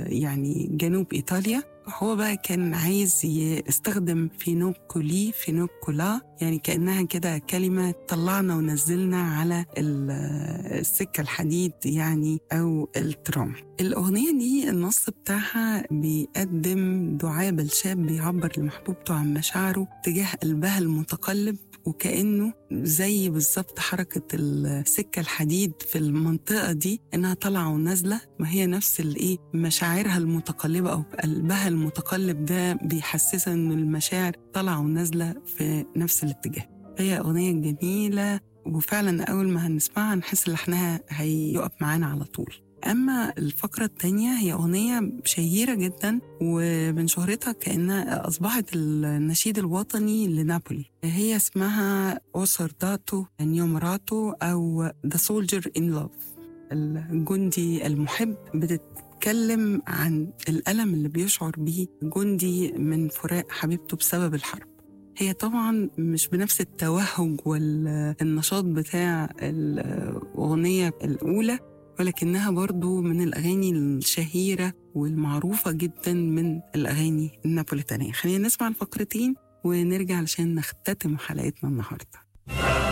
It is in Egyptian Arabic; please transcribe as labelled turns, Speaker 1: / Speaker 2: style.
Speaker 1: يعني جنوب إيطاليا هو بقى كان عايز يستخدم فينوكولي فينوكولا يعني كأنها كده كلمة طلعنا ونزلنا على السكة الحديد يعني أو الترام الأغنية دي النص بتاعها بيقدم دعابة الشاب بيعبر لمحبوبته عن مشاعره تجاه قلبها المتقلب وكأنه زي بالظبط حركة السكة الحديد في المنطقة دي إنها طالعة ونازلة ما هي نفس الإيه مشاعرها المتقلبة أو قلبها المتقلب ده بيحسسها إن المشاعر طالعة ونازلة في نفس الاتجاه هي أغنية جميلة وفعلا أول ما هنسمعها نحس لحنها هيقف معانا على طول أما الفقرة التانية هي أغنية شهيرة جدا ومن شهرتها كأنها أصبحت النشيد الوطني لنابولي هي اسمها أوسرداتو نيومراتو أو The Soldier in Love الجندي المحب بتتكلم عن الألم اللي بيشعر بيه جندي من فراق حبيبته بسبب الحرب هي طبعا مش بنفس التوهج والنشاط بتاع الأغنية الأولى ولكنها برضو من الأغاني الشهيرة والمعروفة جدا من الأغاني النابوليتانية خلينا نسمع الفقرتين ونرجع علشان نختتم حلقتنا النهارده